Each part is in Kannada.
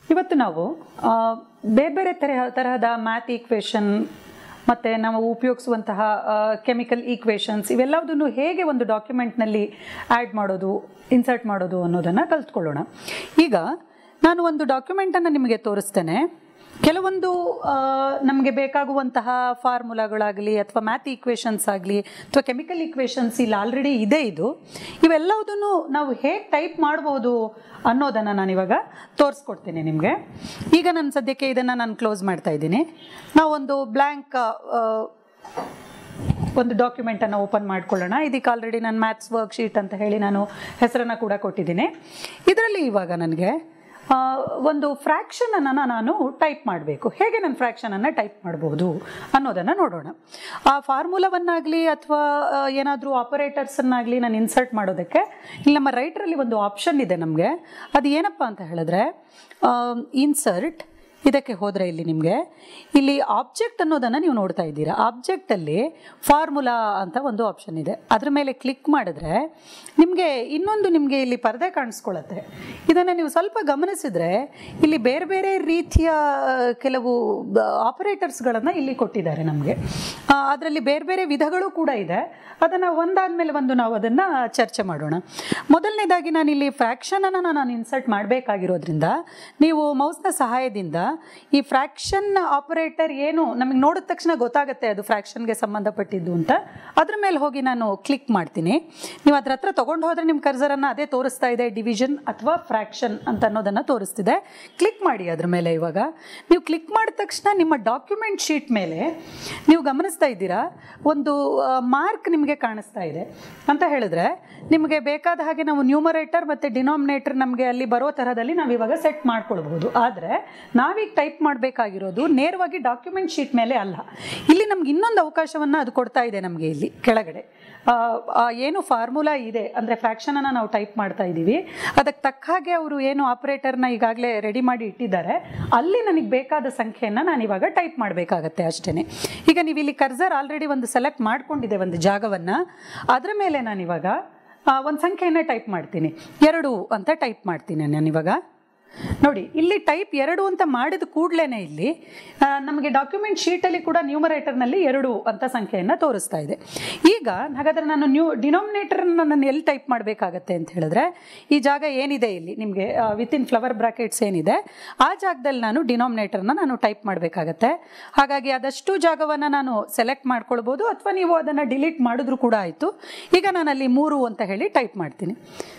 ಇವತ್ತು ನಾವು ಆ, ಬೇರೆ ಬೇರೆ ತರಹ ತರಹದ ಮ್ಯಾಥ್ ಈಕ್ವೇಷನ್ ಮತ್ತು ನಾವು ಉಪಯೋಗಿಸುವಂತಹ ಕೆಮಿಕಲ್ ಈಕ್ವೇಷನ್ಸ್ ಇವೆಲ್ಲದನ್ನು ಹೇಗೆ ಒಂದು ಡಾಕ್ಯುಮೆಂಟ್ನಲ್ಲಿ ಆ್ಯಡ್ ಮಾಡೋದು ಇನ್ಸರ್ಟ್ ಮಾಡೋದು ಅನ್ನೋದನ್ನು ಕಲ್ತ್ಕೊಳ್ಳೋಣ ಈಗ ನಾನು ಒಂದು ಡಾಕ್ಯುಮೆಂಟನ್ನು ನಿಮಗೆ ತೋರಿಸ್ತೇನೆ ಕೆಲವೊಂದು ನಮಗೆ ಬೇಕಾಗುವಂತಹ ಫಾರ್ಮುಲಾಗಳಾಗಲಿ ಅಥವಾ ಮ್ಯಾಥ್ ಈಕ್ವೇಷನ್ಸ್ ಆಗಲಿ ಅಥವಾ ಕೆಮಿಕಲ್ ಈಕ್ವೇಷನ್ಸ್ ಇಲ್ಲಿ ಆಲ್ರೆಡಿ ಇದೆ ಇದು ಇವೆಲ್ಲವುದನ್ನು ನಾವು ಹೇಗೆ ಟೈಪ್ ಮಾಡ್ಬೋದು ಅನ್ನೋದನ್ನು ನಾನಿವಾಗ ತೋರಿಸ್ಕೊಡ್ತೀನಿ ನಿಮಗೆ ಈಗ ನಾನು ಸದ್ಯಕ್ಕೆ ಇದನ್ನು ನಾನು ಕ್ಲೋಸ್ ಮಾಡ್ತಾ ಇದ್ದೀನಿ ನಾವೊಂದು ಬ್ಲ್ಯಾಂಕ್ ಒಂದು ಡಾಕ್ಯುಮೆಂಟನ್ನು ಓಪನ್ ಮಾಡ್ಕೊಳ್ಳೋಣ ಇದಕ್ಕೆ ಆಲ್ರೆಡಿ ನಾನು ಮ್ಯಾಥ್ಸ್ ವರ್ಕ್ಶೀಟ್ ಅಂತ ಹೇಳಿ ನಾನು ಹೆಸರನ್ನು ಕೂಡ ಕೊಟ್ಟಿದ್ದೀನಿ ಇದರಲ್ಲಿ ಇವಾಗ ನನಗೆ ಆ, ಒಂದು ಫ್ರ್ಯಾಕ್ಷನನ್ನು ನಾನು ಟೈಪ್ ಮಾಡಬೇಕು ಹೇಗೆ ನಾನು ಫ್ರ್ಯಾಕ್ಷನನ್ನು ಟೈಪ್ ಮಾಡಬಹುದು ಅನ್ನೋದನ್ನು ನೋಡೋಣ ಆ ಫಾರ್ಮುಲಾವನ್ನಾಗಲಿ ಅಥವಾ ಏನಾದರೂ ಆಪರೇಟರ್ಸನ್ನಾಗಲಿ ನಾನು ಇನ್ಸರ್ಟ್ ಮಾಡೋದಕ್ಕೆ ಇಲ್ಲಿ ನಮ್ಮ ರೈಟ್ರಲ್ಲಿ ಒಂದು ಆಪ್ಷನ್ ಇದೆ ನಮಗೆ ಅದು ಏನಪ್ಪ ಅಂತ ಹೇಳಿದ್ರೆ ಇನ್ಸರ್ಟ್ ಇದಕ್ಕೆ ಹೋದರೆ ಇಲ್ಲಿ ನಿಮಗೆ ಇಲ್ಲಿ ಆಬ್ಜೆಕ್ಟ್ ಅನ್ನೋದನ್ನು ನೀವು ನೋಡ್ತಾ ಇದ್ದೀರಾ ಆಬ್ಜೆಕ್ಟಲ್ಲಿ ಫಾರ್ಮುಲಾ ಅಂತ ಒಂದು ಆಪ್ಷನ್ ಇದೆ ಅದ್ರ ಮೇಲೆ ಕ್ಲಿಕ್ ಮಾಡಿದ್ರೆ ನಿಮಗೆ ಇನ್ನೊಂದು ನಿಮಗೆ ಇಲ್ಲಿ ಪರದೆ ಕಾಣಿಸ್ಕೊಳ್ಳುತ್ತೆ ಇದನ್ನು ನೀವು ಸ್ವಲ್ಪ ಗಮನಿಸಿದ್ರೆ ಇಲ್ಲಿ ಬೇರೆ ಬೇರೆ ರೀತಿಯ ಆ, ಕೆಲವು ಆಪರೇಟರ್ಸ್ಗಳನ್ನು ಇಲ್ಲಿ ಕೊಟ್ಟಿದ್ದಾರೆ ನಮಗೆ ಅದರಲ್ಲಿ ಬೇರೆ ಬೇರೆ ವಿಧಗಳು ಕೂಡ ಇದೆ ಅದನ್ನು ಒಂದಾದ್ಮೇಲೆ ಒಂದು ನಾವು ಅದನ್ನು ಚರ್ಚೆ ಮಾಡೋಣ ಮೊದಲನೇದಾಗಿ ನಾನು ಇಲ್ಲಿ ಫ್ರ್ಯಾಕ್ಷನನ್ನು ನಾನು ಇನ್ಸರ್ಟ್ ಮಾಡಬೇಕಾಗಿರೋದ್ರಿಂದ ನೀವು ಮೌಸ್ನ ಸಹಾಯದಿಂದ ಈ ಫ್ರ್ಯಾಕ್ಷನ್ ಆಪರೇಟರ್ ಏನು ನಮಗೆ ನೋಡಿದ ತಕ್ಷಣ ಗೊತ್ತಾಗುತ್ತೆ ಅದು ಫ್ರ್ಯಾಕ್ಷನ್ಗೆ ಸಂಬಂಧಪಟ್ಟಿದ್ದು ಅಂತ ಅದ್ರ ಮೇಲೆ ಹೋಗಿ ನಾನು ಕ್ಲಿಕ್ ಮಾಡ್ತೀನಿ ನೀವು ಅದ್ರ ಹತ್ರ ತೊಗೊಂಡು ಹೋದರೆ ನಿಮ್ಮ ಕರ್ಸರನ್ನು ಅದೇ ತೋರಿಸ್ತಾ ಇದೆ ಡಿವಿಷನ್ ಅಥವಾ ಫ್ರ್ಯಾಕ್ಷನ್ ಅಂತ ಅನ್ನೋದನ್ನು ತೋರಿಸ್ತಿದೆ ಕ್ಲಿಕ್ ಮಾಡಿ ಅದ್ರ ಮೇಲೆ ಇವಾಗ ನೀವು ಕ್ಲಿಕ್ ಮಾಡಿದ ತಕ್ಷಣ ನಿಮ್ಮ ಡಾಕ್ಯುಮೆಂಟ್ ಶೀಟ್ ಮೇಲೆ ನೀವು ಗಮನಿಸ್ತಾ ಇದ್ದೀರಾ ಒಂದು ಮಾರ್ಕ್ ನಿಮಗೆ ಕಾಣಿಸ್ತಾ ಇದೆ ಅಂತ ಹೇಳಿದ್ರೆ ನಿಮಗೆ ಬೇಕಾದ ಹಾಗೆ ನಾವು ನ್ಯೂಮರೇಟರ್ ಮತ್ತು ಡಿನಾಮಿನೇಟರ್ ನಮಗೆ ಅಲ್ಲಿ ಬರೋ ಥರದಲ್ಲಿ ನಾವು ಇವಾಗ ಸೆಟ್ ಮಾಡ್ಕೊಳ್ಬಹುದು ಆದರೆ ನಾವೀಗ ಟೈಪ್ ಮಾಡಬೇಕಾಗಿರೋದು ನೇರವಾಗಿ ಡಾಕ್ಯುಮೆಂಟ್ ಶೀಟ್ ಮೇಲೆ ಅಲ್ಲ ಇಲ್ಲಿ ನಮ್ಗೆ ಇನ್ನೊಂದು ಅವಕಾಶವನ್ನು ಅದು ಕೊಡ್ತಾ ಇದೆ ನಮಗೆ ಇಲ್ಲಿ ಕೆಳಗಡೆ ಆ, ಆ, ಏನು ಫಾರ್ಮುಲಾ ಇದೆ ಅಂದರೆ ಫ್ರ್ಯಾಕ್ಷನನ್ನು ನಾವು ಟೈಪ್ ಮಾಡ್ತಾ ಇದ್ದೀವಿ ಅದಕ್ಕೆ ತಕ್ಕ ಹಾಗೆ ಅವರು ಏನು ಆಪರೇಟರ್ನ ಈಗಾಗಲೇ ರೆಡಿ ಮಾಡಿ ಇಟ್ಟಿದ್ದಾರೆ ಅಲ್ಲಿ ನನಗೆ ಬೇಕಾದ ಸಂಖ್ಯೆಯನ್ನು ನಾನು ಇವಾಗ ಟೈಪ್ ಮಾಡಬೇಕಾಗತ್ತೆ ಅಷ್ಟೇ ಈಗ ನೀವು ಇಲ್ಲಿ ಕರ್ಸರ್ ಆಲ್ರೆಡಿ ಒಂದು ಸೆಲೆಕ್ಟ್ ಮಾಡ್ಕೊಂಡಿದೆ ಒಂದು ಜಾಗವನ್ನು ಅದರ ಮೇಲೆ ನಾನಿವಾಗ ಒಂದು ಸಂಖ್ಯೆಯನ್ನು ಟೈಪ್ ಮಾಡ್ತೀನಿ ಎರಡು ಅಂತ ಟೈಪ್ ಮಾಡ್ತೀನಿ ನಾನಿವಾಗ ನೋಡಿ ಇಲ್ಲಿ ಟೈಪ್ ಎರಡು ಅಂತ ಮಾಡಿದ ಕೂಡಲೇ ಇಲ್ಲಿ ಆ, ನಮಗೆ ಡಾಕ್ಯುಮೆಂಟ್ ಶೀಟಲ್ಲಿ ಕೂಡ ನ್ಯೂಮರೇಟರ್ನಲ್ಲಿ ಎರಡು ಅಂತ ಸಂಖ್ಯೆಯನ್ನು ತೋರಿಸ್ತಾ ಇದೆ ಈಗ ಹಾಗಾದರೆ ನಾನು ನ್ಯೂ ಡಿನಾಮಿನೇಟರ್ನ ನಾನು ಎಲ್ಲಿ ಟೈಪ್ ಮಾಡಬೇಕಾಗತ್ತೆ ಅಂತ ಹೇಳಿದ್ರೆ ಈ ಜಾಗ ಏನಿದೆ ಇಲ್ಲಿ ನಿಮಗೆ ವಿತಿನ್ ಫ್ಲವರ್ ಬ್ರಾಕೆಟ್ಸ್ ಏನಿದೆ ಆ ಜಾಗದಲ್ಲಿ ನಾನು ಡಿನಾಮಿನೇಟರ್ನ ನಾನು ಟೈಪ್ ಮಾಡಬೇಕಾಗತ್ತೆ ಹಾಗಾಗಿ ಅದಷ್ಟು ಜಾಗವನ್ನು ನಾನು ಸೆಲೆಕ್ಟ್ ಮಾಡ್ಕೊಳ್ಬೋದು ಅಥವಾ ನೀವು ಅದನ್ನು ಡಿಲೀಟ್ ಮಾಡಿದ್ರು ಕೂಡ ಆಯಿತು ಈಗ ನಾನು ಅಲ್ಲಿ ಮೂರು ಅಂತ ಹೇಳಿ ಟೈಪ್ ಮಾಡ್ತೀನಿ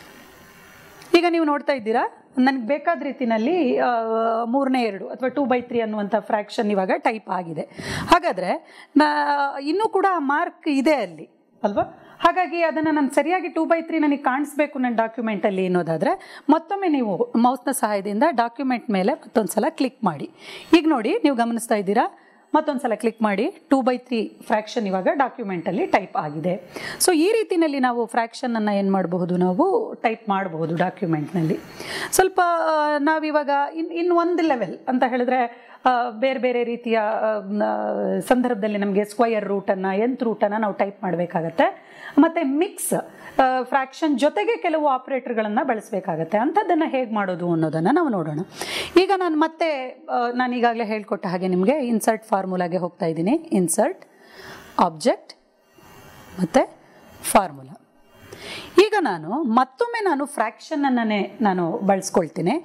ಈಗ ನೀವು ನೋಡ್ತಾ ಇದ್ದೀರಾ ನನಗೆ ಬೇಕಾದ ರೀತಿನಲ್ಲಿ ಆ, ಮೂರನೇ ಎರಡು ಅಥವಾ ಟೂ ಬೈ ತ್ರೀ ಅನ್ನುವಂಥ ಫ್ರ್ಯಾಕ್ಷನ್ ಇವಾಗ ಟೈಪ್ ಆಗಿದೆ ಹಾಗಾದರೆ ನಾ ಇನ್ನೂ ಕೂಡ ಮಾರ್ಕ್ ಇದೆ ಅಲ್ಲಿ ಅಲ್ವಾ ಹಾಗಾಗಿ ಅದನ್ನು ನಾನು ಸರಿಯಾಗಿ ಟೂ ಬೈ ತ್ರೀ ನನಗೆ ಕಾಣಿಸ್ಬೇಕು ನನ್ನ ಡಾಕ್ಯುಮೆಂಟಲ್ಲಿ ಅನ್ನೋದಾದರೆ ಮತ್ತೊಮ್ಮೆ ನೀವು ಮೌಸ್ನ ಸಹಾಯದಿಂದ ಡಾಕ್ಯುಮೆಂಟ್ ಮೇಲೆ ಮತ್ತೊಂದು ಸಲ ಕ್ಲಿಕ್ ಮಾಡಿ ಈಗ ನೋಡಿ ನೀವು ಗಮನಿಸ್ತಾ ಇದ್ದೀರಾ ಮತ್ತೊಂದು ಸಲ ಕ್ಲಿಕ್ ಮಾಡಿ ಟೂ ಬೈ ತ್ರೀ ಫ್ರ್ಯಾಕ್ಷನ್ ಇವಾಗ ಡಾಕ್ಯುಮೆಂಟಲ್ಲಿ ಟೈಪ್ ಆಗಿದೆ ಸೊ ಈ ರೀತಿಯಲ್ಲಿ ನಾವು ಫ್ರ್ಯಾಕ್ಷನನ್ನು ಏನು ಮಾಡಬಹುದು ನಾವು ಟೈಪ್ ಮಾಡಬಹುದು ಡಾಕ್ಯುಮೆಂಟ್ನಲ್ಲಿ ಸ್ವಲ್ಪ ಆ, ನಾವಿವಾಗ ಇನ್ ಇನ್ನು ಒಂದು ಲೆವೆಲ್ ಅಂತ ಹೇಳಿದ್ರೆ ಆ, ಬೇರೆ ಬೇರೆ ರೀತಿಯ ಆ, ನ, ಸಂದರ್ಭದಲ್ಲಿ ನಮಗೆ ಸ್ಕ್ವಯರ್ ರೂಟನ್ನು ಎಂತ್ ರೂಟನ್ನು ನಾವು ಟೈಪ್ ಮಾಡಬೇಕಾಗತ್ತೆ ಮತ್ತು ಮಿಕ್ಸ್ ಫ್ರ್ಯಾಕ್ಷನ್ ಜೊತೆಗೆ ಕೆಲವು ಆಪ್ರೇಟರ್ಗಳನ್ನು ಬಳಸಬೇಕಾಗತ್ತೆ ಅಂಥದ್ದನ್ನು ಹೇಗೆ ಮಾಡೋದು ಅನ್ನೋದನ್ನು ನಾವು ನೋಡೋಣ ಈಗ ನಾನು ಮತ್ತೆ ಆ, ನಾನು ಈಗಾಗಲೇ ಹೇಳ್ಕೊಟ್ಟ ಹಾಗೆ ನಿಮಗೆ ಇನ್ಸರ್ಟ್ ಫಾರ್ಮುಲಾಗೆ ಹೋಗ್ತಾ ಇದ್ದೀನಿ ಇನ್ಸರ್ಟ್ ಆಬ್ಜೆಕ್ಟ್ ಮತ್ತು ಫಾರ್ಮುಲಾ ಈಗ ನಾನು ಮತ್ತೊಮ್ಮೆ ನಾನು ಫ್ರ್ಯಾಕ್ಷನನ್ನೇ ನಾನು ಬಳಸ್ಕೊಳ್ತೀನಿ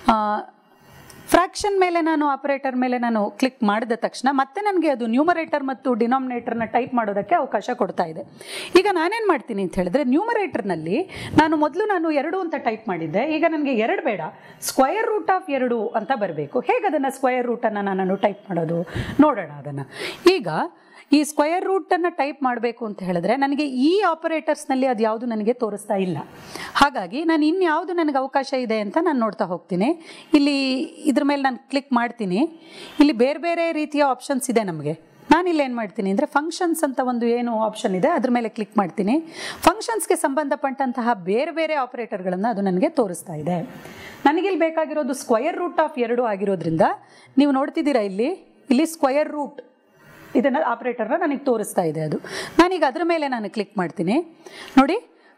ಫ್ರ್ಯಾಕ್ಷನ್ ಮೇಲೆ ನಾನು ಆಪರೇಟರ್ ಮೇಲೆ ನಾನು ಕ್ಲಿಕ್ ಮಾಡಿದ ತಕ್ಷಣ ಮತ್ತೆ ನನಗೆ ಅದು ನ್ಯೂಮರೇಟರ್ ಮತ್ತು ಡಿನಾಮಿನೇಟರ್ನ ಟೈಪ್ ಮಾಡೋದಕ್ಕೆ ಅವಕಾಶ ಕೊಡ್ತಾ ಇದೆ ಈಗ ನಾನೇನು ಮಾಡ್ತೀನಿ ಅಂತ ಹೇಳಿದ್ರೆ ನ್ಯೂಮರೇಟರ್ನಲ್ಲಿ ನಾನು ಮೊದಲು ನಾನು ಎರಡು ಅಂತ ಟೈಪ್ ಮಾಡಿದ್ದೆ ಈಗ ನನಗೆ ಎರಡು ಬೇಡ ಸ್ಕ್ವಯರ್ ರೂಟ್ ಆಫ್ ಎರಡು ಅಂತ ಬರಬೇಕು ಹೇಗೆ ಅದನ್ನು ಸ್ಕ್ವಯರ್ ರೂಟನ್ನು ನಾನು ಟೈಪ್ ಮಾಡೋದು ನೋಡೋಣ ಅದನ್ನು ಈಗ ಈ ಸ್ಕ್ವಯರ್ ರೂಟನ್ನು ಟೈಪ್ ಮಾಡಬೇಕು ಅಂತ ಹೇಳಿದ್ರೆ ನನಗೆ ಈ ಆಪರೇಟರ್ಸ್ನಲ್ಲಿ ಅದು ಯಾವುದು ನನಗೆ ತೋರಿಸ್ತಾ ಇಲ್ಲ ಹಾಗಾಗಿ ನಾನು ಇನ್ಯಾವುದು ನನಗೆ ಅವಕಾಶ ಇದೆ ಅಂತ ನಾನು ನೋಡ್ತಾ ಹೋಗ್ತೀನಿ ಇಲ್ಲಿ ಇದ್ರ ಮೇಲೆ ನಾನು ಕ್ಲಿಕ್ ಮಾಡ್ತೀನಿ ಇಲ್ಲಿ ಬೇರೆ ಬೇರೆ ರೀತಿಯ ಆಪ್ಷನ್ಸ್ ಇದೆ ನಮಗೆ ನಾನಿಲ್ಲಿ ಏನು ಮಾಡ್ತೀನಿ ಅಂದರೆ ಫಂಕ್ಷನ್ಸ್ ಅಂತ ಒಂದು ಏನು ಆಪ್ಷನ್ ಇದೆ ಅದ್ರ ಮೇಲೆ ಕ್ಲಿಕ್ ಮಾಡ್ತೀನಿ ಫಂಕ್ಷನ್ಸ್ಗೆ ಸಂಬಂಧಪಟ್ಟಂತಹ ಬೇರೆ ಬೇರೆ ಆಪರೇಟರ್ಗಳನ್ನು ಅದು ನನಗೆ ತೋರಿಸ್ತಾ ಇದೆ ನನಗಿಲ್ಲಿ ಬೇಕಾಗಿರೋದು ಸ್ಕ್ವಯರ್ ರೂಟ್ ಆಫ್ ಎರಡು ಆಗಿರೋದ್ರಿಂದ ನೀವು ನೋಡ್ತಿದ್ದೀರಾ ಇಲ್ಲಿ ಇಲ್ಲಿ ಸ್ಕ್ವಯರ್ ರೂಟ್ ಇದನ್ನು ಆಪ್ರೇಟರ್ನ ನನಗೆ ತೋರಿಸ್ತಾ ಇದೆ ಅದು ನಾನೀಗ ಅದರ ಮೇಲೆ ನಾನು ಕ್ಲಿಕ್ ಮಾಡ್ತೀನಿ ನೋಡಿ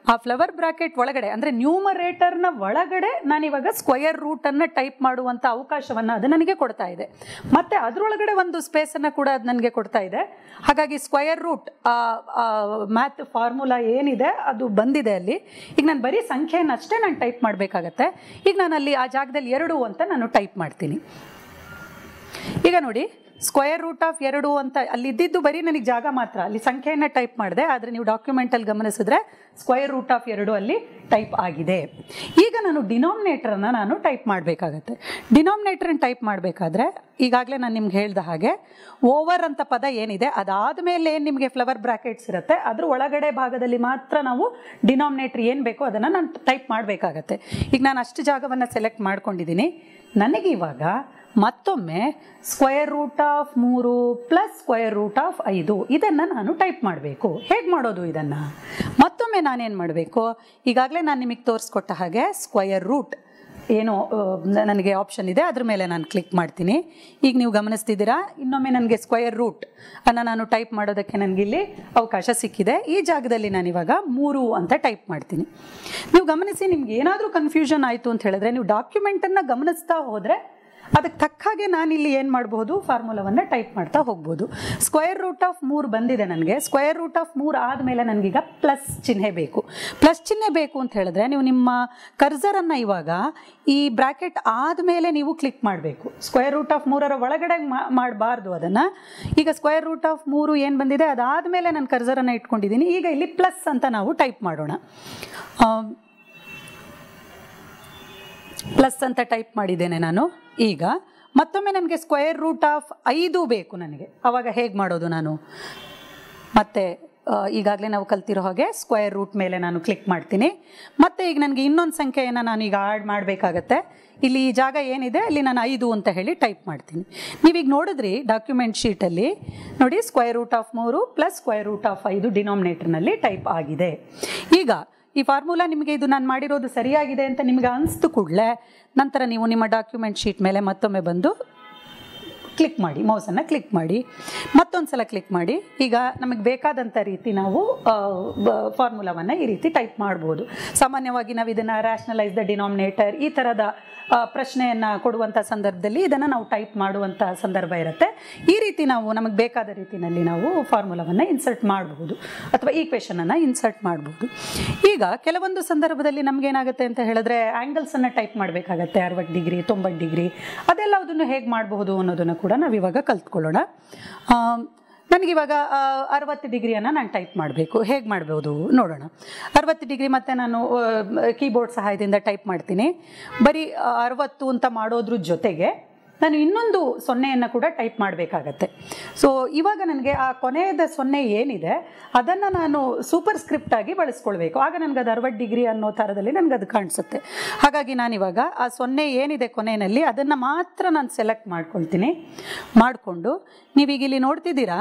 ಆ ಫ್ಲವರ್ ಬ್ರಾಕೆಟ್ ಒಳಗಡೆ ಅಂದರೆ ನ್ಯೂಮರೇಟರ್ನ ಒಳಗಡೆ ನಾನಿವಾಗ ಸ್ಕ್ವಯರ್ ರೂಟನ್ನು ಟೈಪ್ ಮಾಡುವಂಥ ಅವಕಾಶವನ್ನು ಅದು ನನಗೆ ಕೊಡ್ತಾ ಇದೆ ಮತ್ತು ಅದರೊಳಗಡೆ ಒಂದು ಸ್ಪೇಸನ್ನು ಕೂಡ ಅದು ನನಗೆ ಕೊಡ್ತಾ ಇದೆ ಹಾಗಾಗಿ ಸ್ಕ್ವಯರ್ ರೂಟ್ ಮ್ಯಾಥ್ ಫಾರ್ಮುಲಾ ಏನಿದೆ ಅದು ಬಂದಿದೆ ಅಲ್ಲಿ ಈಗ ನಾನು ಬರೀ ಸಂಖ್ಯೆಯನ್ನಷ್ಟೇ ನಾನು ಟೈಪ್ ಮಾಡಬೇಕಾಗತ್ತೆ ಈಗ ನಾನು ಅಲ್ಲಿ ಆ ಜಾಗದಲ್ಲಿ ಎರಡು ಅಂತ ನಾನು ಟೈಪ್ ಮಾಡ್ತೀನಿ ಈಗ ನೋಡಿ ಸ್ಕ್ವಯರ್ ರೂಟ್ ಆಫ್ ಎರಡು ಅಂತ ಅಲ್ಲಿ ಇದ್ದಿದ್ದು ಬರೀ ನನಗೆ ಜಾಗ ಮಾತ್ರ ಅಲ್ಲಿ ಸಂಖ್ಯೆಯನ್ನು ಟೈಪ್ ಮಾಡಿದೆ ಆದರೆ ನೀವು ಡಾಕ್ಯುಮೆಂಟಲ್ಲಿ ಗಮನಿಸಿದ್ರೆ ಸ್ಕ್ವಯರ್ ರೂಟ್ ಆಫ್ ಎರಡು ಅಲ್ಲಿ ಟೈಪ್ ಆಗಿದೆ ಈಗ ನಾನು ಡಿನಾಮಿನೇಟರನ್ನು ನಾನು ಟೈಪ್ ಮಾಡಬೇಕಾಗತ್ತೆ ಡಿನಾಮಿನೇಟರನ್ನು ಟೈಪ್ ಮಾಡಬೇಕಾದ್ರೆ ಈಗಾಗಲೇ ನಾನು ನಿಮ್ಗೆ ಹೇಳ್ದ ಹಾಗೆ ಓವರ್ ಅಂತ ಪದ ಏನಿದೆ ಅದಾದಮೇಲೆ ಏನು ನಿಮಗೆ ಫ್ಲವರ್ ಬ್ರಾಕೆಟ್ಸ್ ಇರುತ್ತೆ ಅದ್ರ ಒಳಗಡೆ ಭಾಗದಲ್ಲಿ ಮಾತ್ರ ನಾವು ಡಿನಾಮಿನೇಟರ್ ಏನು ಬೇಕೋ ಅದನ್ನು ನಾನು ಟೈಪ್ ಮಾಡಬೇಕಾಗತ್ತೆ ಈಗ ನಾನು ಅಷ್ಟು ಜಾಗವನ್ನು ಸೆಲೆಕ್ಟ್ ಮಾಡ್ಕೊಂಡಿದ್ದೀನಿ ನನಗೆ ಇವಾಗ ಮತ್ತೊಮ್ಮೆ ಸ್ಕ್ವಯರ್ ರೂಟ್ ಆಫ್ ಮೂರು ಪ್ಲಸ್ ಸ್ಕ್ವಯರ್ ರೂಟ್ ಆಫ್ ಐದು ಇದನ್ನು ನಾನು ಟೈಪ್ ಮಾಡಬೇಕು ಹೇಗೆ ಮಾಡೋದು ಇದನ್ನು ಮತ್ತೊಮ್ಮೆ ನಾನೇನು ಮಾಡಬೇಕು ಈಗಾಗಲೇ ನಾನು ನಿಮಗೆ ತೋರಿಸ್ಕೊಟ್ಟ ಹಾಗೆ ಸ್ಕ್ವಯರ್ ರೂಟ್ ಏನು ಆ, ನನಗೆ ಆಪ್ಷನ್ ಇದೆ ಅದ್ರ ಮೇಲೆ ನಾನು ಕ್ಲಿಕ್ ಮಾಡ್ತೀನಿ ಈಗ ನೀವು ಗಮನಿಸ್ತಿದ್ದೀರಾ ಇನ್ನೊಮ್ಮೆ ನನಗೆ ಸ್ಕ್ವಯರ್ ರೂಟ್ ಅನ್ನು ನಾನು ಟೈಪ್ ಮಾಡೋದಕ್ಕೆ ನನಗಿಲ್ಲಿ ಅವಕಾಶ ಸಿಕ್ಕಿದೆ ಈ ಜಾಗದಲ್ಲಿ ನಾನು ಇವಾಗ ಮೂರು ಅಂತ ಟೈಪ್ ಮಾಡ್ತೀನಿ ನೀವು ಗಮನಿಸಿ ನಿಮ್ಗೆ ಏನಾದರೂ ಕನ್ಫ್ಯೂಷನ್ ಆಯಿತು ಅಂತ ಹೇಳಿದ್ರೆ ನೀವು ಡಾಕ್ಯುಮೆಂಟನ್ನು ಗಮನಿಸ್ತಾ ಹೋದರೆ ಅದಕ್ಕೆ ತಕ್ಕ ಹಾಗೆ ನಾನಿಲ್ಲಿ ಏನು ಮಾಡಬಹುದು ಫಾರ್ಮುಲಾವನ್ನು ಟೈಪ್ ಮಾಡ್ತಾ ಹೋಗ್ಬೋದು ಸ್ಕ್ವಯರ್ ರೂಟ್ ಆಫ್ ಮೂರು ಬಂದಿದೆ ನನಗೆ ಸ್ಕ್ವಯರ್ ರೂಟ್ ಆಫ್ ಮೂರು ಆದಮೇಲೆ ನನಗೀಗ ಪ್ಲಸ್ ಚಿಹ್ನೆ ಬೇಕು ಪ್ಲಸ್ ಚಿಹ್ನೆ ಬೇಕು ಅಂತ ಹೇಳಿದ್ರೆ ನೀವು ನಿಮ್ಮ ಕರ್ಸರನ್ನು ಇವಾಗ ಈ ಬ್ರ್ಯಾಕೆಟ್ ಆದಮೇಲೆ ನೀವು ಕ್ಲಿಕ್ ಮಾಡಬೇಕು ಸ್ಕ್ವಯರ್ ರೂಟ್ ಆಫ್ ಮೂರರ ಒಳಗಡೆ ಮಾಡಬಾರ್ದು ಅದನ್ನು ಈಗ ಸ್ಕ್ವಯರ್ ರೂಟ್ ಆಫ್ ಮೂರು ಏನು ಬಂದಿದೆ ಅದಾದಮೇಲೆ ನಾನು ಕರ್ಸರನ್ನು ಇಟ್ಕೊಂಡಿದ್ದೀನಿ ಈಗ ಇಲ್ಲಿ ಪ್ಲಸ್ ಅಂತ ನಾವು ಟೈಪ್ ಮಾಡೋಣ ಆ, ಪ್ಲಸ್ ಅಂತ ಟೈಪ್ ಮಾಡಿದ್ದೇನೆ ನಾನು ಈಗ ಮತ್ತೊಮ್ಮೆ ನನಗೆ ಸ್ಕ್ವಯರ್ ರೂಟ್ ಆಫ್ ಐದು ಬೇಕು ನನಗೆ ಆವಾಗ ಹೇಗೆ ಮಾಡೋದು ನಾನು ಮತ್ತೆ ಈಗಾಗಲೇ ನಾವು ಕಲ್ತಿರೋ ಹಾಗೆ ಸ್ಕ್ವಯರ್ ರೂಟ್ ಮೇಲೆ ನಾನು ಕ್ಲಿಕ್ ಮಾಡ್ತೀನಿ ಮತ್ತೆ ಈಗ ನನಗೆ ಇನ್ನೊಂದು ಸಂಖ್ಯೆಯನ್ನು ನಾನು ಈಗ ಆಡ್ ಮಾಡಬೇಕಾಗತ್ತೆ ಇಲ್ಲಿ ಈ ಜಾಗ ಏನಿದೆ ಅಲ್ಲಿ ನಾನು ಐದು ಅಂತ ಹೇಳಿ ಟೈಪ್ ಮಾಡ್ತೀನಿ ನೀವೀಗ ನೋಡಿದ್ರಿ ಡಾಕ್ಯುಮೆಂಟ್ ಶೀಟಲ್ಲಿ ನೋಡಿ ಸ್ಕ್ವಯರ್ ರೂಟ್ ಆಫ್ ಮೂರು ಪ್ಲಸ್ ಸ್ಕ್ವಯರ್ ರೂಟ್ ಆಫ್ ಐದು ಡಿನಾಮಿನೇಟರ್ನಲ್ಲಿ ಟೈಪ್ ಆಗಿದೆ ಈಗ ಈ ಫಾರ್ಮುಲಾ ನಿಮಗೆ ಇದು ನಾನು ಮಾಡಿರೋದು ಸರಿಯಾಗಿದೆ ಅಂತ ನಿಮಗೆ ಅನಿಸ್ತು ಕೂಡಲೇ ನಂತರ ನೀವು ನಿಮ್ಮ ಡಾಕ್ಯುಮೆಂಟ್ ಶೀಟ್ ಮೇಲೆ ಮತ್ತೊಮ್ಮೆ ಬಂದು ಕ್ಲಿಕ್ ಮಾಡಿ ಮೌಸನ್ನು ಕ್ಲಿಕ್ ಮಾಡಿ ಮತ್ತೊಂದು ಸಲ ಕ್ಲಿಕ್ ಮಾಡಿ ಈಗ ನಮಗೆ ಬೇಕಾದಂಥ ರೀತಿ ನಾವು ಫಾರ್ಮುಲಾವನ್ನು ಈ ರೀತಿ ಟೈಪ್ ಮಾಡ್ಬೋದು ಸಾಮಾನ್ಯವಾಗಿ ನಾವು ಇದನ್ನು ರ್ಯಾಷನಲೈಸ್ ದ ಡಿನಾಮಿನೇಟರ್ ಈ ಥರದ ಪ್ರಶ್ನೆಯನ್ನು ಕೊಡುವಂಥ ಸಂದರ್ಭದಲ್ಲಿ ಇದನ್ನು ನಾವು ಟೈಪ್ ಮಾಡುವಂಥ ಸಂದರ್ಭ ಇರುತ್ತೆ ಈ ರೀತಿ ನಾವು ನಮಗೆ ಬೇಕಾದ ರೀತಿಯಲ್ಲಿ ನಾವು ಫಾರ್ಮುಲಾವನ್ನು ಇನ್ಸರ್ಟ್ ಮಾಡಬಹುದು ಅಥವಾ ಈಕ್ವೇಷನನ್ನು ಇನ್ಸರ್ಟ್ ಮಾಡಬಹುದು ಈಗ ಕೆಲವೊಂದು ಸಂದರ್ಭದಲ್ಲಿ ನಮಗೇನಾಗುತ್ತೆ ಅಂತ ಹೇಳಿದ್ರೆ ಆ್ಯಂಗಲ್ಸನ್ನು ಟೈಪ್ ಮಾಡಬೇಕಾಗತ್ತೆ ಅರವತ್ತು ಡಿಗ್ರಿ ತೊಂಬತ್ತು ಡಿಗ್ರಿ ಅದೆಲ್ಲದನ್ನು ಹೇಗೆ ಮಾಡಬಹುದು ಅನ್ನೋದನ್ನು ಕೂಡ ನಾವಿವಾಗ ಕಲ್ತ್ಕೊಳ್ಳೋಣ ಆಮ್, ನನಗಿವಾಗ ಅರವತ್ತು ಡಿಗ್ರಿಯನ್ನು ನಾನು ಟೈಪ್ ಮಾಡಬೇಕು ಹೇಗೆ ಮಾಡ್ಬೋದು ನೋಡೋಣ ಅರವತ್ತು ಡಿಗ್ರಿ ಮತ್ತು ನಾನು ಕೀಬೋರ್ಡ್ ಸಹಾಯದಿಂದ ಟೈಪ್ ಮಾಡ್ತೀನಿ ಬರೀ ಆ, ಅರವತ್ತು ಅಂತ ಮಾಡೋದ್ರ ಜೊತೆಗೆ ನಾನು ಇನ್ನೊಂದು ಸೊನ್ನೆಯನ್ನು ಕೂಡ ಟೈಪ್ ಮಾಡಬೇಕಾಗತ್ತೆ ಸೊ ಇವಾಗ ನನಗೆ ಆ ಕೊನೆಯದ ಸೊನ್ನೆ ಏನಿದೆ ಅದನ್ನು ನಾನು ಸೂಪರ್ ಸ್ಕ್ರಿಪ್ಟ್ ಆಗಿ ಬಳಸ್ಕೊಳ್ಬೇಕು ಆಗ ನನಗೆ ಅದು ಅರವತ್ತು ಡಿಗ್ರಿ ಅನ್ನೋ ಥರದಲ್ಲಿ ನನಗೆ ಅದು ಕಾಣಿಸುತ್ತೆ ಹಾಗಾಗಿ ನಾನಿವಾಗ ಆ ಸೊನ್ನೆ ಏನಿದೆ ಕೊನೆಯಲ್ಲಿ ಅದನ್ನು ಮಾತ್ರ ನಾನು ಸೆಲೆಕ್ಟ್ ಮಾಡ್ಕೊಳ್ತೀನಿ ಮಾಡಿಕೊಂಡು ನೀವೀಗ ಇಲ್ಲಿ ನೋಡ್ತಿದ್ದೀರಾ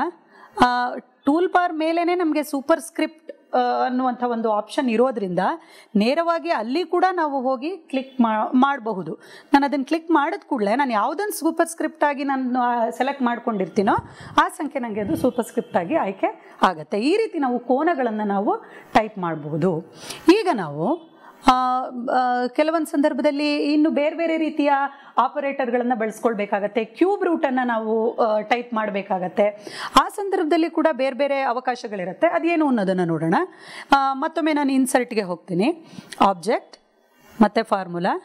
ಟೂಲ್ ಬಾರ್ ಮೇಲೇ ನಮಗೆ ಸೂಪರ್ ಸ್ಕ್ರಿಪ್ಟ್ ಅನ್ನುವಂಥ ಒಂದು ಆಪ್ಷನ್ ಇರೋದ್ರಿಂದ ನೇರವಾಗಿ ಅಲ್ಲಿ ಕೂಡ ನಾವು ಹೋಗಿ ಕ್ಲಿಕ್ ಮಾಡಬಹುದು ನಾನು ಅದನ್ನು ಕ್ಲಿಕ್ ಮಾಡಿದ ಕೂಡಲೇ ನಾನು ಯಾವುದನ್ನು ಸೂಪರ್ ಸ್ಕ್ರಿಪ್ಟ್ ಆಗಿ ನಾನು ಸೆಲೆಕ್ಟ್ ಮಾಡ್ಕೊಂಡಿರ್ತೀನೋ ಆ ಸಂಖ್ಯೆ ನನಗೆ ಅದು ಸೂಪರ್ ಸ್ಕ್ರಿಪ್ಟ್ ಆಗಿ ಆಯ್ಕೆ ಆಗುತ್ತೆ ಈ ರೀತಿ ನಾವು ಕೋನಗಳನ್ನು ನಾವು ಟೈಪ್ ಮಾಡಬಹುದು ಈಗ ನಾವು ಆ, ಆ, ಕೆಲವೊಂದು ಸಂದರ್ಭದಲ್ಲಿ ಇನ್ನು ಬೇರೆ ಬೇರೆ ರೀತಿಯ ಆಪರೇಟರ್ಗಳನ್ನು ಬಳಸ್ಕೊಳ್ಬೇಕಾಗತ್ತೆ ಕ್ಯೂಬ್ ರೂಟನ್ನು ನಾವು ಟೈಪ್ ಮಾಡಬೇಕಾಗತ್ತೆ ಆ ಸಂದರ್ಭದಲ್ಲಿ ಕೂಡ ಬೇರೆ ಬೇರೆ ಅವಕಾಶಗಳಿರುತ್ತೆ ಅದೇನು ಅನ್ನೋದನ್ನು ನೋಡೋಣ ಆ, ಮತ್ತೊಮ್ಮೆ ನಾನು ಇನ್ಸರ್ಟ್ಗೆ ಹೋಗ್ತೀನಿ ಆಬ್ಜೆಕ್ಟ್ ಮತ್ತು ಫಾರ್ಮುಲಾ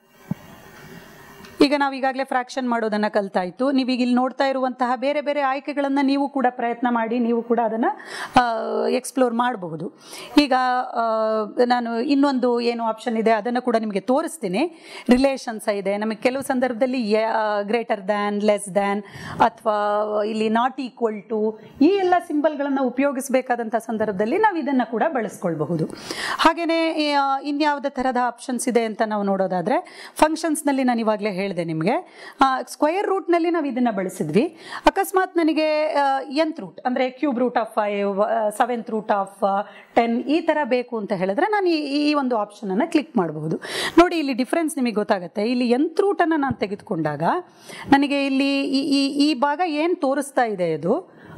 ಈಗ ನಾವು ಈಗಾಗಲೇ ಫ್ರಾಕ್ಷನ್ ಮಾಡೋದನ್ನು ಕಲ್ತಾಯಿತು ನೀವೀಗ ಇಲ್ಲಿ ನೋಡ್ತಾ ಇರುವಂತಹ ಬೇರೆ ಬೇರೆ ಆಯ್ಕೆಗಳನ್ನು ನೀವು ಕೂಡ ಪ್ರಯತ್ನ ಮಾಡಿ ನೀವು ಕೂಡ ಅದನ್ನು ಎಕ್ಸ್ಪ್ಲೋರ್ ಮಾಡಬಹುದು ಈಗ ಆ, ನಾನು ಇನ್ನೊಂದು ಏನು ಆಪ್ಷನ್ ಇದೆ ಅದನ್ನು ಕೂಡ ನಿಮಗೆ ತೋರಿಸ್ತೀನಿ ರಿಲೇಷನ್ಸ್ ಇದೆ ನಮಗೆ ಕೆಲವು ಸಂದರ್ಭದಲ್ಲಿ ಗ್ರೇಟರ್ ದ್ಯಾನ್ ಲೆಸ್ ದ್ಯಾನ್ ಅಥವಾ ಇಲ್ಲಿ ನಾಟ್ ಈಕ್ವಲ್ ಟು ಈ ಎಲ್ಲ ಸಿಂಬಲ್ಗಳನ್ನು ಉಪಯೋಗಿಸಬೇಕಾದಂಥ ಸಂದರ್ಭದಲ್ಲಿ ನಾವು ಇದನ್ನು ಕೂಡ ಬಳಸ್ಕೊಳ್ಬಹುದು ಹಾಗೆಯೇ ಇನ್ಯಾವುದೇ ಥರದ ಆಪ್ಷನ್ಸ್ ಇದೆ ಅಂತ ನಾವು ನೋಡೋದಾದರೆ ಫಂಕ್ಷನ್ಸ್ನಲ್ಲಿ ನಾನು ಇವಾಗಲೇ ಹೇಳಿದೆ ನಿಮಗೆ ಸ್ಕ್ವಯರ್ ರೂಟ್ನಲ್ಲಿ ನಾವು ಇದನ್ನು ಬಳಸಿದ್ವಿ ಅಕಸ್ಮಾತ್ ನನಗೆ ಎಂತ್ ರೂಟ್ ಅಂದರೆ cube root of five seventh root of ten ಈ ಥರ ಬೇಕು ಅಂತ ಹೇಳಿದ್ರೆ ನಾನು ಈ ಈ ಒಂದು ಆಪ್ಷನನ್ನು ಕ್ಲಿಕ್ ಮಾಡಬಹುದು ನೋಡಿ ಇಲ್ಲಿ ಡಿಫ್ರೆನ್ಸ್ ನಿಮಗೆ ಗೊತ್ತಾಗುತ್ತೆ ಇಲ್ಲಿ ಎಂತ್ ರೂಟನ್ನು ನಾನು ತೆಗೆದುಕೊಂಡಾಗ ನನಗೆ ಇಲ್ಲಿ ಈ ಈ ಈ ಭಾಗ ಏನು ತೋರಿಸ್ತಾ ಇದೆ ಇದು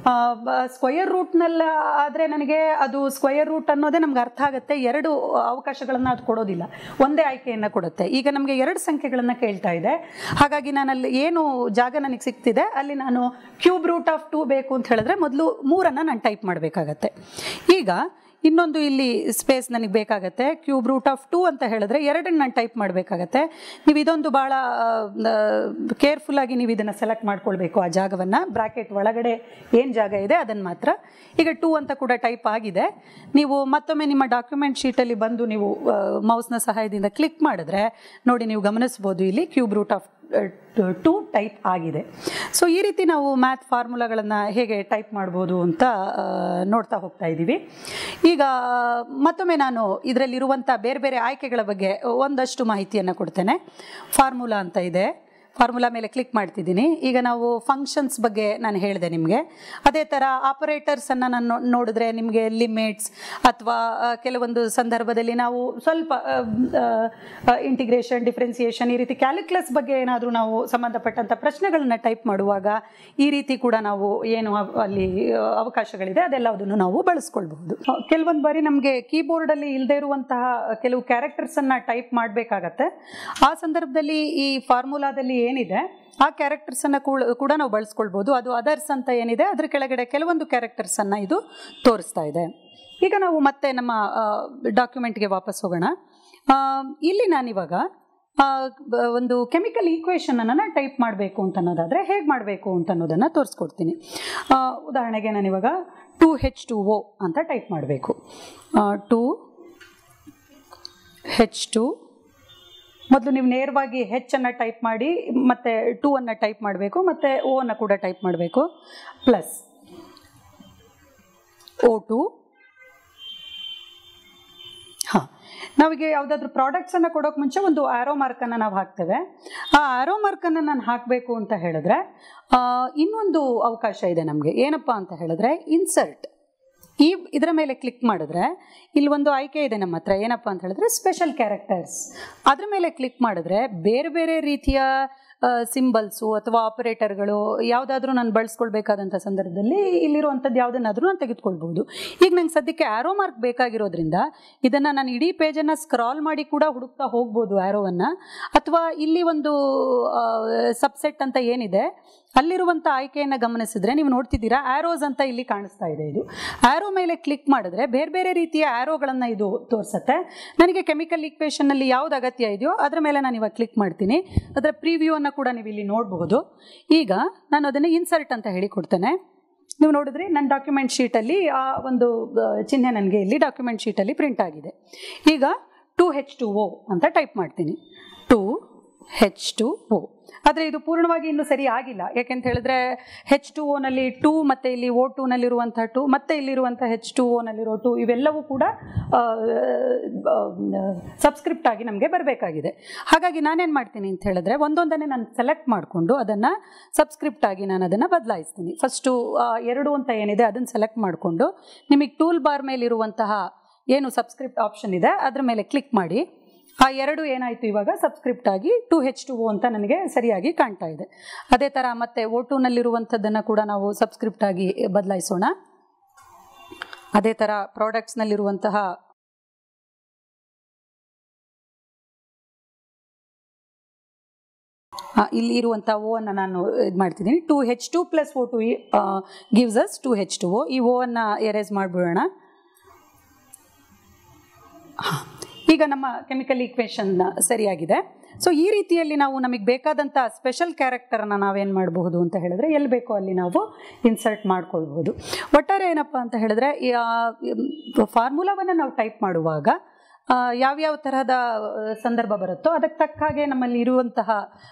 ಸ್ಕ್ವಯರ್ ರೂಟ್ನಲ್ಲಿ ಆದರೆ ನನಗೆ ಅದು ಸ್ಕ್ವಯರ್ ರೂಟ್ ಅನ್ನೋದೇ ನಮ್ಗೆ ಅರ್ಥ ಆಗುತ್ತೆ ಎರಡು ಅವಕಾಶಗಳನ್ನು ಅದು ಕೊಡೋದಿಲ್ಲ ಒಂದೇ ಆಯ್ಕೆಯನ್ನು ಕೊಡುತ್ತೆ ಈಗ ನಮಗೆ ಎರಡು ಸಂಖ್ಯೆಗಳನ್ನು ಕೇಳ್ತಾ ಇದೆ ಹಾಗಾಗಿ ನಾನು ಅಲ್ಲಿ ಏನು ಜಾಗ ನನಗೆ ಸಿಗ್ತಿದೆ ಅಲ್ಲಿ ನಾನು ಕ್ಯೂಬ್ ರೂಟ್ ಆಫ್ ಟೂ ಬೇಕು ಅಂತ ಹೇಳಿದ್ರೆ ಮೊದಲು ಮೂರನ್ನು ನಾನು ಟೈಪ್ ಮಾಡಬೇಕಾಗತ್ತೆ ಈಗ ಇನ್ನೊಂದು ಇಲ್ಲಿ ಸ್ಪೇಸ್ ನನಗೆ ಬೇಕಾಗತ್ತೆ ಕ್ಯೂಬ್ ರೂಟ್ ಆಫ್ ಟೂ ಅಂತ ಹೇಳಿದ್ರೆ ಎರಡನ್ನ ನಾನು ಟೈಪ್ ಮಾಡಬೇಕಾಗತ್ತೆ ನೀವು ಇದೊಂದು ಭಾಳ ಕೇರ್ಫುಲ್ಲಾಗಿ ನೀವು ಇದನ್ನು ಸೆಲೆಕ್ಟ್ ಮಾಡ್ಕೊಳ್ಬೇಕು ಆ ಜಾಗವನ್ನು ಬ್ರಾಕೆಟ್ ಒಳಗಡೆ ಏನು ಜಾಗ ಇದೆ ಅದನ್ನು ಮಾತ್ರ ಈಗ ಟೂ ಅಂತ ಕೂಡ ಟೈಪ್ ಆಗಿದೆ ನೀವು ಮತ್ತೊಮ್ಮೆ ನಿಮ್ಮ ಡಾಕ್ಯುಮೆಂಟ್ ಶೀಟಲ್ಲಿ ಬಂದು ನೀವು ಮೌಸ್ನ ಸಹಾಯದಿಂದ ಕ್ಲಿಕ್ ಮಾಡಿದ್ರೆ ನೋಡಿ ನೀವು ಗಮನಿಸ್ಬೋದು ಇಲ್ಲಿ cube root of two type ಆಗಿದೆ ಸೊ ಈ ರೀತಿ ನಾವು ಮ್ಯಾಥ್ ಫಾರ್ಮುಲಾಗಳನ್ನು ಹೇಗೆ ಟೈಪ್ ಮಾಡ್ಬೋದು ಅಂತ ಆ, ನೋಡ್ತಾ ಹೋಗ್ತಾ ಇದ್ದೀವಿ ಈಗ ಮತ್ತೊಮ್ಮೆ ನಾನು ಇದರಲ್ಲಿರುವಂಥ ಬೇರೆ ಬೇರೆ ಆಯ್ಕೆಗಳ ಬಗ್ಗೆ ಒಂದಷ್ಟು ಮಾಹಿತಿಯನ್ನು ಕೊಡ್ತೇನೆ ಫಾರ್ಮುಲಾ ಅಂತ ಇದೆ ಫಾರ್ಮುಲಾ ಮೇಲೆ ಕ್ಲಿಕ್ ಮಾಡ್ತಿದ್ದೀನಿ ಈಗ ನಾವು ಫಂಕ್ಷನ್ಸ್ ಬಗ್ಗೆ ನಾನು ಹೇಳಿದೆ ನಿಮಗೆ ಅದೇ ಥರ ಆಪರೇಟರ್ಸನ್ನು ನಾನು ನೋ- ನೋಡಿದ್ರೆ ನಿಮಗೆ ಲಿಮಿಟ್ಸ್ ಅಥವಾ ಕೆಲವೊಂದು ಸಂದರ್ಭದಲ್ಲಿ ನಾವು ಸ್ವಲ್ಪ ಇಂಟಿಗ್ರೇಷನ್ ಡಿಫ್ರೆನ್ಸಿಯೇಷನ್ ಈ ರೀತಿ ಕ್ಯಾಲ್ಕುಲಸ್ ಬಗ್ಗೆ ಏನಾದರೂ ನಾವು ಸಂಬಂಧಪಟ್ಟಂಥ ಪ್ರಶ್ನೆಗಳನ್ನ ಟೈಪ್ ಮಾಡುವಾಗ ಈ ರೀತಿ ಕೂಡ ನಾವು ಏನು ಅವ್- ಅಲ್ಲಿ ಆ, ಅವಕಾಶಗಳಿದೆ ಅದೆಲ್ಲದನ್ನು ನಾವು ಬಳಸ್ಕೊಳ್ಬಹುದು ಆ, ಕೆಲವೊಂದು ಬಾರಿ ನಮಗೆ ಕೀಬೋರ್ಡಲ್ಲಿ ಇಲ್ಲದೆ ಇರುವಂತಹ ಕೆಲವು ಕ್ಯಾರೆಕ್ಟರ್ಸನ್ನು ಟೈಪ್ ಮಾಡಬೇಕಾಗತ್ತೆ ಆ ಸಂದರ್ಭದಲ್ಲಿ ಈ ಫಾರ್ಮುಲಾದಲ್ಲಿ ಏನಿದೆ ಆ ಕ್ಯಾರೆಕ್ಟರ್ಸನ್ನು ಕೂಡ ನಾವು ಬಳಸ್ಕೊಳ್ಬೋದು ಅದು ಅದರ್ಸ್ ಅಂತ ಏನಿದೆ ಅದ್ರ ಕೆಳಗಡೆ ಕೆಲವೊಂದು ಕ್ಯಾರೆಕ್ಟರ್ಸನ್ನು ಇದು ತೋರಿಸ್ತಾ ಇದೆ ಈಗ ನಾವು ಮತ್ತೆ ನಮ್ಮ ಡಾಕ್ಯುಮೆಂಟ್ಗೆ ವಾಪಸ್ ಹೋಗೋಣ ಆ, ಇಲ್ಲಿ ನಾನಿವಾಗ ಆ, ಬ- ಒಂದು ಕೆಮಿಕಲ್ ಈಕ್ವೇಷನನ್ನು ಟೈಪ್ ಮಾಡಬೇಕು ಅಂತ ಅನ್ನೋದಾದರೆ ಹೇಗೆ ಮಾಡಬೇಕು ಅಂತ ಅನ್ನೋದನ್ನು ತೋರಿಸ್ಕೊಡ್ತೀನಿ ಆ, ಉದಾಹರಣೆಗೆ ನಾನಿವಾಗ ಟು ಹೆಚ್ ಟು ಓ ಅಂತ ಟೈಪ್ ಮಾಡಬೇಕು ಟು ಹೆಚ್ ಟು ಮೊದಲು ನೀವು ನೇರವಾಗಿ ಹೆಚ್ಚನ್ನು ಟೈಪ್ ಮಾಡಿ ಮತ್ತು ಟೂ ಅನ್ನು ಟೈಪ್ ಮಾಡಬೇಕು ಮತ್ತು ಓ ಅನ್ನು ಕೂಡ ಟೈಪ್ ಮಾಡಬೇಕು ಪ್ಲಸ್ ಓ ಟು ಹಾಂ ನಾವಿಗೆ ಯಾವುದಾದ್ರೂ ಪ್ರಾಡಕ್ಟ್ಸನ್ನು ಕೊಡೋಕೆ ಮುಂಚೆ ಒಂದು ಆ್ಯರೋ ಮಾರ್ಕನ್ನು ನಾವು ಹಾಕ್ತೇವೆ ಆ ಆ್ಯರೋ ಮಾರ್ಕನ್ನು ನಾನು ಹಾಕಬೇಕು ಅಂತ ಹೇಳಿದ್ರೆ ಆ, ಇನ್ನೊಂದು ಅವಕಾಶ ಇದೆ ನಮಗೆ ಏನಪ್ಪ ಅಂತ ಹೇಳಿದ್ರೆ ಇನ್ಸರ್ಟ್ ಈ ಇದರ ಮೇಲೆ ಕ್ಲಿಕ್ ಮಾಡಿದ್ರೆ ಇಲ್ಲಿ ಒಂದು ಆಯ್ಕೆ ಇದೆ ನಮ್ಮ ಹತ್ರ ಏನಪ್ಪ ಅಂತ ಹೇಳಿದ್ರೆ ಸ್ಪೆಷಲ್ ಕ್ಯಾರೆಕ್ಟರ್ಸ್ ಅದ್ರ ಮೇಲೆ ಕ್ಲಿಕ್ ಮಾಡಿದ್ರೆ ಬೇರೆ ಬೇರೆ ರೀತಿಯ ಸಿಂಬಲ್ಸು ಅಥವಾ ಆಪರೇಟರ್ಗಳು ಯಾವುದಾದ್ರೂ ನಾನು ಬಳಸ್ಕೊಳ್ಬೇಕಾದಂಥ ಸಂದರ್ಭದಲ್ಲಿ ಇಲ್ಲಿರುವಂಥದ್ದು ಯಾವುದನ್ನಾದ್ರೂ ನಾನು ತೆಗೆದುಕೊಳ್ಬೋದು ಈಗ ನಂಗೆ ಸದ್ಯಕ್ಕೆ ಆ್ಯರೋ ಮಾರ್ಕ್ ಬೇಕಾಗಿರೋದ್ರಿಂದ ಇದನ್ನು ನಾನು ಇಡೀ ಪೇಜನ್ನು ಸ್ಕ್ರಾಲ್ ಮಾಡಿ ಕೂಡ ಹುಡುಕ್ತಾ ಹೋಗ್ಬೋದು ಆ್ಯರೋವನ್ನು ಅಥವಾ ಇಲ್ಲಿ ಒಂದು ಸಬ್ಸೆಟ್ ಅಂತ ಏನಿದೆ ಅಲ್ಲಿರುವಂಥ ಆಯ್ಕೆಯನ್ನು ಗಮನಿಸಿದ್ರೆ ನೀವು ನೋಡ್ತಿದ್ದೀರಾ ಆ್ಯರೋಸ್ ಅಂತ ಇಲ್ಲಿ ಕಾಣಿಸ್ತಾ ಇದೆ ಇದು ಆ್ಯರೋ ಮೇಲೆ ಕ್ಲಿಕ್ ಮಾಡಿದ್ರೆ ಬೇರೆ ಬೇರೆ ರೀತಿಯ ಆ್ಯರೋಗಳನ್ನು ಇದು ತೋರಿಸುತ್ತೆ ನನಗೆ ಕೆಮಿಕಲ್ ಈಕ್ವೇಷನ್ನಲ್ಲಿ ಯಾವ್ದು ಅಗತ್ಯ ಇದೆಯೋ ಅದರ ಮೇಲೆ ನಾನು ಇವಾಗ ಕ್ಲಿಕ್ ಮಾಡ್ತೀನಿ ಅದರ ಪ್ರಿವ್ಯೂವನ್ನು ಕೂಡ ನೀವು ಇಲ್ಲಿ ನೋಡಬಹುದು ಈಗ ನಾನು ಅದನ್ನು ಇನ್ಸರ್ಟ್ ಅಂತ ಹೇಳಿ ಕೊಡ್ತೇನೆ ನೀವು ನೋಡಿದ್ರಿ ನನ್ನ ಡಾಕ್ಯುಮೆಂಟ್ ಶೀಟಲ್ಲಿ ಆ ಒಂದು ಆ, ಚಿಹ್ನೆ ನನಗೆ ಇಲ್ಲಿ ಡಾಕ್ಯುಮೆಂಟ್ ಶೀಟಲ್ಲಿ ಪ್ರಿಂಟ್ ಆಗಿದೆ ಈಗ ಟು ಹೆಚ್ ಟು ಓ ಅಂತ ಟೈಪ್ ಮಾಡ್ತೀನಿ ಟು ಹೆಚ್ ಟು ಓ ಆದರೆ ಇದು ಪೂರ್ಣವಾಗಿ ಇನ್ನೂ ಸರಿ ಆಗಿಲ್ಲ ಯಾಕೆಂತ ಹೇಳಿದ್ರೆ ಹೆಚ್ ಟು ಓನಲ್ಲಿ ಟೂ ಮತ್ತು ಇಲ್ಲಿ ಓ ಟೂನಲ್ಲಿರುವಂಥ ಟು ಮತ್ತು ಇಲ್ಲಿರುವಂಥ ಹೆಚ್ ಟು ಓನಲ್ಲಿರೋ ಟು ಇವೆಲ್ಲವೂ ಕೂಡ ಸಬ್ಸ್ಕ್ರಿಪ್ಟ್ ಆಗಿ ನಮಗೆ ಬರಬೇಕಾಗಿದೆ ಹಾಗಾಗಿ ನಾನೇನು ಮಾಡ್ತೀನಿ ಅಂತ ಹೇಳಿದ್ರೆ ಒಂದೊಂದನ್ನೇ ನಾನು ಸೆಲೆಕ್ಟ್ ಮಾಡಿಕೊಂಡು ಅದನ್ನು ಸಬ್ಸ್ಕ್ರಿಪ್ಟ್ ಆಗಿ ನಾನು ಅದನ್ನು ಬದಲಾಯಿಸ್ತೀನಿ ಫಸ್ಟು ಎರಡು ಅಂತ ಏನಿದೆ ಅದನ್ನು ಸೆಲೆಕ್ಟ್ ಮಾಡಿಕೊಂಡು ನಿಮಗೆ ಟೂಲ್ ಬಾರ್ ಮೇಲಿರುವಂತಹ ಏನು ಸಬ್ಸ್ಕ್ರಿಪ್ಟ್ ಆಪ್ಷನ್ ಇದೆ ಅದರ ಮೇಲೆ ಕ್ಲಿಕ್ ಮಾಡಿ ಆ ಎರಡು ಏನಾಯಿತು ಇವಾಗ ಸಬ್ಸ್ಕ್ರಿಪ್ಟ್ ಆಗಿ ಟು ಹೆಚ್ ಟು ಓ ಅಂತ ನನಗೆ ಸರಿಯಾಗಿ ಕಾಣ್ತಾ ಇದೆ ಅದೇ ಥರ ಮತ್ತೆ ಓ ಟೂನಲ್ಲಿರುವಂಥದ್ದನ್ನು ಕೂಡ ನಾವು ಸಬ್ಸ್ಕ್ರಿಪ್ಟ್ ಆಗಿ ಬದಲಾಯಿಸೋಣ ಅದೇ ಥರ ಪ್ರಾಡಕ್ಟ್ಸ್ನಲ್ಲಿರುವಂತಹ ಆ, ಇಲ್ಲಿ ಇರುವಂಥ ಓ ಅನ್ನು ನಾನು ಇದು ಮಾಡ್ತಿದ್ದೀನಿ two H two plus O two gives us two H two O ಈ ಓ ಅನ್ನು ಎರೇಸ್ ಮಾಡಿಬಿಡೋಣ ಈಗ ನಮ್ಮ ಕೆಮಿಕಲ್ ಈಕ್ವೇಷನ್ ಸರಿಯಾಗಿದೆ ಸೊ ಈ ರೀತಿಯಲ್ಲಿ ನಾವು ನಮಗೆ ಬೇಕಾದಂಥ ಸ್ಪೆಷಲ್ ಕ್ಯಾರೆಕ್ಟರನ್ನು ನಾವೇನು ಮಾಡಬಹುದು ಅಂತ ಹೇಳಿದ್ರೆ ಎಲ್ಲಿ ಬೇಕೋ ಅಲ್ಲಿ ನಾವು ಇನ್ಸರ್ಟ್ ಮಾಡ್ಕೊಳ್ಬೋದು ಒಟ್ಟಾರೆ ಏನಪ್ಪ ಅಂತ ಹೇಳಿದ್ರೆ ಈ, ಆ, ಫಾರ್ಮುಲಾವನ್ನು ನಾವು ಟೈಪ್ ಮಾಡುವಾಗ ಆ, ಯಾವ್ಯಾವ ತರಹದ ಆ, ಸಂದರ್ಭ ಬರುತ್ತೋ ಅದಕ್ಕೆ ತಕ್ಕ ಹಾಗೆ ನಮ್ಮಲ್ಲಿ ಇರುವಂತಹ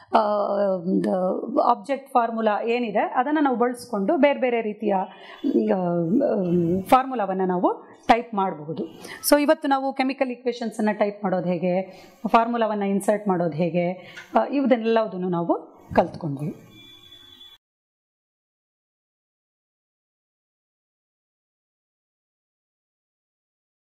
ಆಬ್ಜೆಕ್ಟ್ ಫಾರ್ಮುಲಾ ಏನಿದೆ ಅದನ್ನು ನಾವು ಬಳಸ್ಕೊಂಡು ಬೇರೆ ಬೇರೆ ರೀತಿಯ ಫಾರ್ಮುಲಾವನ್ನು ನಾವು ಟೈಪ್ ಮಾಡಬಹುದು ಸೊ ಇವತ್ತು ನಾವು ಕೆಮಿಕಲ್ ಈಕ್ವೇಷನ್ಸನ್ನು ಟೈಪ್ ಮಾಡೋದು ಹೇಗೆ ಫಾರ್ಮುಲಾವನ್ನು ಇನ್ಸರ್ಟ್ ಮಾಡೋದು ಹೇಗೆ ಆ, ಇವುದನ್ನೆಲ್ಲವುದನ್ನು ನಾವು ಕಲ್ತ್ಕೊಂಡ್ವಿ